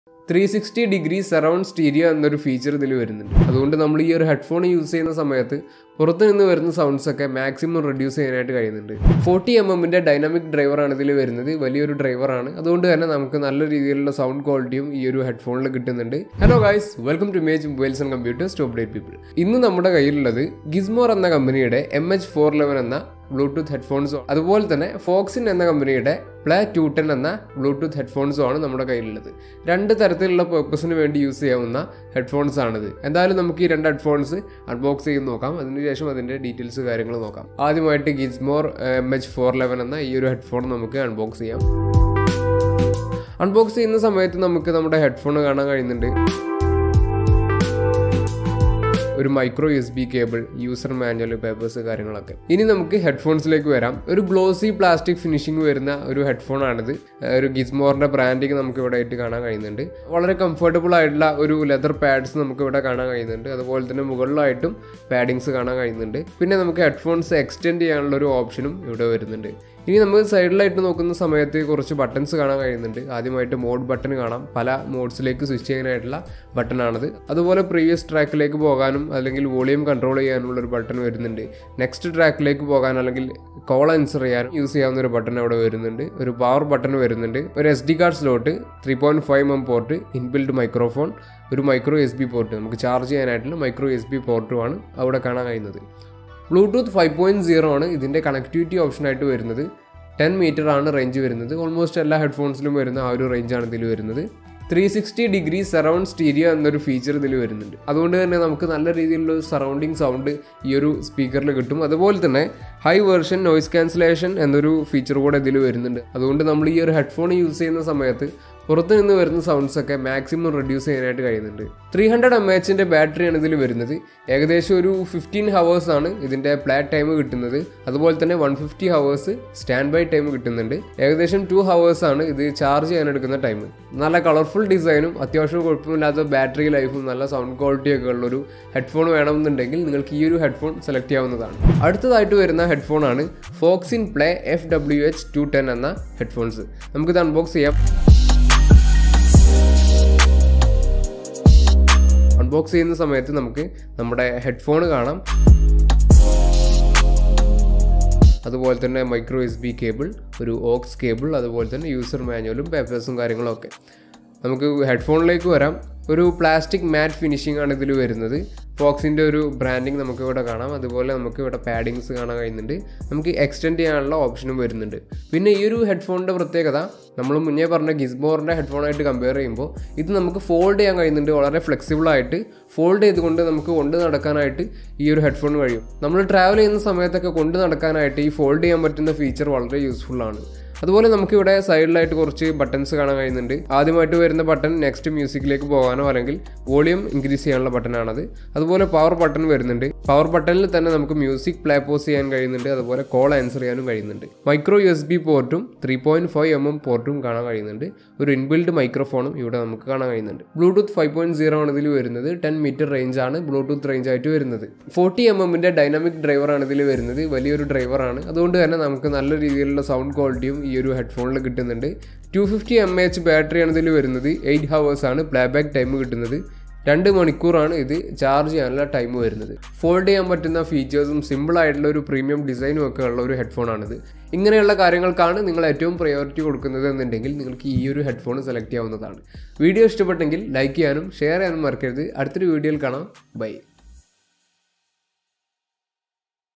three sixty degree surround stereo എന്നൊരു feature ഇതിൽ വരുന്നുണ്ട് അതുകൊണ്ട് നമ്മൾ ഈ ഒരു ഹെഡ്ഫോൺ യൂസ് ചെയ്യുന്ന സമയത്ത് പുറത്ത് നിന്ന് വരുന്ന സൗണ്ട്സ് ഒക്കെ മാക്സിമം റെഡ്യൂസ് ചെയ്യാനായിട്ട് കഴിയുന്നുണ്ട് ഫോർട്ടി എം എമ്മിൻ്റെ ഡൈനാമിക് ഡ്രൈവറാണ് ഇതിൽ വരുന്നത് വലിയൊരു ഡ്രൈവറാണ് അതുകൊണ്ട് തന്നെ നമുക്ക് നല്ല രീതിയിലുള്ള സൗണ്ട് ക്വാളിറ്റിയും ഈ ഒരു ഹെഡ്ഫോണിൽ കിട്ടുന്നുണ്ട് hello guys welcome to mage mobiles and computers to update people ഇന്ന് നമ്മുടെ കയ്യിലുള്ളത് ഗിസ്മോർ എന്ന കമ്പനിയുടെ എം എച്ച് ഫോർ ലെവൻ എന്ന ബ്ലൂടൂത്ത് ഹെഡ്ഫോൺസും അതുപോലെ തന്നെ ഫോക്സിൻ എന്ന കമ്പനിയുടെ പ്ലേ ടു ടെൻ എന്ന ബ്ലൂടൂത്ത് ഹെഡ്ഫോൺസും ആണ് നമ്മുടെ കയ്യിലുള്ളത് രണ്ട് തരത്തിലുള്ള പർപ്പസിന് വേണ്ടി യൂസ് ചെയ്യാവുന്ന ഹെഡ്ഫോൺസ് ആണിത് എന്തായാലും നമുക്ക് ഈ രണ്ട് ഹെഡ്ഫോൺസ് അൺബോക്സ് ചെയ്ത് നോക്കാം അതിനുശേഷം അതിൻ്റെ ഡീറ്റെയിൽസ് കാര്യങ്ങൾ നോക്കാം ആദ്യമായിട്ട് Gizmore M H four eleven എന്ന ഈ ഒരു ഹെഡ്ഫോൺ നമുക്ക് അൺബോക്സ് ചെയ്യാം അൺബോക്സ് ചെയ്യുന്ന സമയത്ത് നമുക്ക് നമ്മുടെ ഹെഡ്ഫോൺ കാണാൻ കഴിയുന്നുണ്ട് ഒരു micro S B cable user manual papers കാര്യങ്ങളൊക്കെ ഇനി നമുക്ക് ഹെഡ്ഫോൺസിലേക്ക് വരാം ഒരു ഗ്ലോസി പ്ലാസ്റ്റിക് ഫിനിഷിംഗ് വരുന്ന ഒരു ഹെഡ്ഫോൺ ആണിത് ഒരു ഗിസ്മോറിന്റെ ബ്രാൻഡിങ് നമുക്ക് ഇവിടെ ആയിട്ട് കാണാൻ കഴിയുന്നുണ്ട് വളരെ കംഫർട്ടബിൾ ആയിട്ടുള്ള ഒരു ലെതർ പാഡ്സ് നമുക്ക് ഇവിടെ കാണാൻ കഴിയുന്നുണ്ട് അതുപോലെ തന്നെ മുകളിലായിട്ടും പാഡിങ്സ് കാണാൻ കഴിയുന്നുണ്ട് പിന്നെ നമുക്ക് ഹെഡ്ഫോൺസ് എക്സ്റ്റെൻഡ് ചെയ്യാനുള്ള ഒരു ഓപ്ഷനും ഇവിടെ വരുന്നുണ്ട് ഇനി നമുക്ക് സൈഡിലായിട്ട് നോക്കുന്ന സമയത്ത് കുറച്ച് ബട്ടൺസ് കാണാൻ കഴിയുന്നുണ്ട് ആദ്യമായിട്ട് മോഡ് ബട്ടൺ കാണാം പല മോഡ്സിലേക്ക് സ്വിച്ച് ചെയ്യാനായിട്ടുള്ള ബട്ടണാണത് അതുപോലെ പ്രീവിയസ് ട്രാക്കിലേക്ക് പോകാനും അല്ലെങ്കിൽ വോളിയം കൺട്രോൾ ചെയ്യാനുള്ള ഒരു ബട്ടൺ വരുന്നുണ്ട് നെക്സ്റ്റ് ട്രാക്കിലേക്ക് പോകാൻ അല്ലെങ്കിൽ കോൾ ആൻസർ ചെയ്യാനും യൂസ് ചെയ്യാവുന്ന ഒരു ബട്ടൺ അവിടെ വരുന്നുണ്ട് ഒരു പവർ ബട്ടൺ വരുന്നുണ്ട് ഒരു S D card slot three point five M port inbuilt microphone ഒരു മൈക്രോ എസ് ബി പോർട്ട് നമുക്ക് ചാർജ് ചെയ്യാനായിട്ടുള്ള മൈക്രോ എസ് ബി പോർട്ടുമാണ് അവിടെ കാണാൻ കഴിയുന്നത് ബ്ലൂടൂത്ത് ഫൈവ് പോയിൻറ്റ് സീറോ ആണ് ഇതിൻ്റെ കണക്ടിവിറ്റി ഓപ്ഷനായിട്ട് വരുന്നത് ടെൻ മീറ്റർ ആണ് റേഞ്ച് വരുന്നത് ഓൾമോസ്റ്റ് എല്ലാ ഹെഡ്ഫോൺസിലും വരുന്ന ആ ഒരു റേഞ്ചാണ് ഇതിൽ വരുന്നത് three sixty degree surround stereo എന്നൊരു ഫീച്ചർ ഇതിൽ വരുന്നുണ്ട് അതുകൊണ്ട് തന്നെ നമുക്ക് നല്ല രീതിയിലുള്ള സറൗണ്ടിങ് സൗണ്ട് ഈ ഒരു സ്പീക്കറിൽ കിട്ടും അതുപോലെ തന്നെ ഹൈ വേർഷൻ നോയിസ് ക്യാൻസലേഷൻ എന്നൊരു ഫീച്ചർ കൂടെ ഇതിൽ വരുന്നുണ്ട് അതുകൊണ്ട് നമ്മൾ ഈ ഒരു ഹെഡ്ഫോൺ യൂസ് ചെയ്യുന്ന സമയത്ത് പുറത്ത് നിന്ന് വരുന്ന സൗണ്ട്സ് ഒക്കെ മാക്സിമം റെഡ്യൂസ് ചെയ്യാനായിട്ട് കഴിയുന്നുണ്ട് ത്രീ ഹൺഡ്രഡ് എം എച്ചിൻ്റെ ബാറ്ററിയാണ് ഇതിൽ വരുന്നത് ഏകദേശം ഒരു ഫിഫ്റ്റീൻ ഹവേഴ്സ് ആണ് ഇതിൻ്റെ പ്ലാറ്റ് ടൈം കിട്ടുന്നത് അതുപോലെ തന്നെ one fifty hours standby time കിട്ടുന്നുണ്ട് ഏകദേശം ടു ഹവേഴ്സ് ആണ് ഇത് ചാർജ് ചെയ്യാൻ എടുക്കുന്ന ടൈം നല്ല കളർഫുൾ ഡിസൈനും അത്യാവശ്യം കുഴപ്പമില്ലാത്ത ബാറ്ററി ലൈഫും നല്ല സൗണ്ട് ക്വാളിറ്റി ഒക്കെ ഉള്ളൊരു ഹെഡ്ഫോൺ വേണമെന്നുണ്ടെങ്കിൽ നിങ്ങൾക്ക് ഈ ഒരു ഹെഡ്ഫോൺ സെലക്ട് ചെയ്യാവുന്നതാണ് അടുത്തതായിട്ട് വരുന്ന ഹെഡ്ഫോൺ ആണ് Foxin play F W H two ten എന്ന ഹെഡ്ഫോൺസ് നമുക്കിത് അൺബോക്സ് ചെയ്യാം അൺബോക്സ് ചെയ്യുന്ന സമയത്ത് നമുക്ക് നമ്മുടെ ഹെഡ്ഫോൺ കാണാം അതുപോലെ തന്നെ മൈക്രോ എസ് ബി കേബിൾ ഒരു ഓക്സ് കേബിൾ അതുപോലെ തന്നെ യൂസർ മാനുവലും പേപ്പേഴ്സും കാര്യങ്ങളും ഒക്കെ നമുക്ക് ഹെഡ്ഫോണിലേക്ക് വരാം ഒരു പ്ലാസ്റ്റിക് മാറ്റ് ഫിനിഷിംഗ് ആണ് ഇതിൽ വരുന്നത് ഫോക്സിൻ്റെ ഒരു ബ്രാൻഡിങ് നമുക്ക് ഇവിടെ കാണാം അതുപോലെ നമുക്ക് ഇവിടെ പാഡിങ്സ് കാണാൻ കഴിയുന്നുണ്ട് നമുക്ക് എക്സ്റ്റെൻഡ് ചെയ്യാനുള്ള ഓപ്ഷനും വരുന്നുണ്ട് പിന്നെ ഈ ഒരു ഹെഡ്ഫോണിൻ്റെ പ്രത്യേകത നമ്മൾ മുന്നേ പറഞ്ഞ ഗിസ്ബോറിൻ്റെ ഹെഡ്ഫോണായിട്ട് കമ്പയർ ചെയ്യുമ്പോൾ ഇത് നമുക്ക് ഫോൾഡ് ചെയ്യാൻ കഴിയുന്നുണ്ട് വളരെ ഫ്ലെക്സിബിൾ ആയിട്ട് ഫോൾഡ് ചെയ്തുകൊണ്ട് നമുക്ക് കൊണ്ട് നടക്കാനായിട്ട് ഈ ഒരു ഹെഡ്ഫോൺ കഴിയും നമ്മൾ ട്രാവൽ ചെയ്യുന്ന സമയത്തൊക്കെ കൊണ്ട് നടക്കാനായിട്ട് ഈ ഫോൾഡ് ചെയ്യാൻ പറ്റുന്ന ഫീച്ചർ വളരെ യൂസ്ഫുൾ ആണ് അതുപോലെ നമുക്കിവിടെ സൈഡിലായിട്ട് കുറച്ച് ബട്ടൺസ് കാണാൻ കഴിയുന്നുണ്ട് ആദ്യമായിട്ട് വരുന്ന ബട്ടൺ നെക്സ്റ്റ് മ്യൂസിക്കിലേക്ക് പോകാനോ അല്ലെങ്കിൽ വോളിയം ഇൻക്രീസ് ചെയ്യാനുള്ള ബട്ടണാണത് അതുപോലെ പവർ ബട്ടൺ വരുന്നുണ്ട് പവർ ബട്ടണിൽ തന്നെ നമുക്ക് മ്യൂസിക് പ്ലേ പോസ് ചെയ്യാൻ കഴിയുന്നുണ്ട് അതുപോലെ കോൾ ആൻസർ ചെയ്യാനും കഴിയുന്നുണ്ട് മൈക്രോ യു എസ് ബി പോർട്ടും three point five M M പോർട്ടും കാണാൻ കഴിയുന്നുണ്ട് ഒരു ഇൻബിൽഡ് മൈക്രോഫോണും ഇവിടെ നമുക്ക് കാണാൻ കഴിയുന്നുണ്ട് ബ്ലൂടൂത്ത് ഫൈവ് പോയിന്റ് സീറോ ആണ് ഇതിൽ വരുന്നത് ടെൻ മീറ്റർ റേഞ്ച് ആണ് ബ്ലൂടൂത്ത് റേഞ്ച് ആയിട്ട് വരുന്നത് ഫോർട്ടി എം എമ്മിന്റെ ഡൈനാമിക് ഡ്രൈവറാണ് ഇതിൽ വരുന്നത് വലിയൊരു ഡ്രൈവറാണ് അതുകൊണ്ട് തന്നെ നമുക്ക് നല്ല രീതിയിലുള്ള സൗണ്ട് ക്വാളിറ്റിയും ഈ ഒരു ഹെഡ്ഫോണിൽ കിട്ടുന്നുണ്ട് ടു ഫിഫ്റ്റി എം എച്ച് ബാറ്ററിയാണ് ഇതിൽ വരുന്നത് എയ്റ്റ് ഹവേഴ്സ് ആണ് പ്ലേ ബാക്ക് ടൈം കിട്ടുന്നത് രണ്ട് മണിക്കൂറാണ് ഇത് ചാർജ് ചെയ്യാനുള്ള ടൈം വരുന്നത് ഫോൾഡ് ചെയ്യാൻ പറ്റുന്ന ഫീച്ചേഴ്സും സിമ്പിൾ ആയിട്ടുള്ള ഒരു പ്രീമിയം ഡിസൈനും ഒക്കെ ഉള്ള ഒരു ഹെഡ്ഫോണാണിത് ഇങ്ങനെയുള്ള കാര്യങ്ങൾക്കാണ് നിങ്ങൾ ഏറ്റവും പ്രയോറിറ്റി കൊടുക്കുന്നത് എന്നുണ്ടെങ്കിൽ നിങ്ങൾക്ക് ഈ ഒരു ഹെഡ്ഫോൺ സെലക്ട് ചെയ്യാവുന്നതാണ് വീഡിയോ ഇഷ്ടപ്പെട്ടെങ്കിൽ ലൈക്ക് ചെയ്യാനും ഷെയർ ചെയ്യാനും മറക്കരുത് അടുത്തൊരു വീഡിയോയിൽ കാണാം ബൈ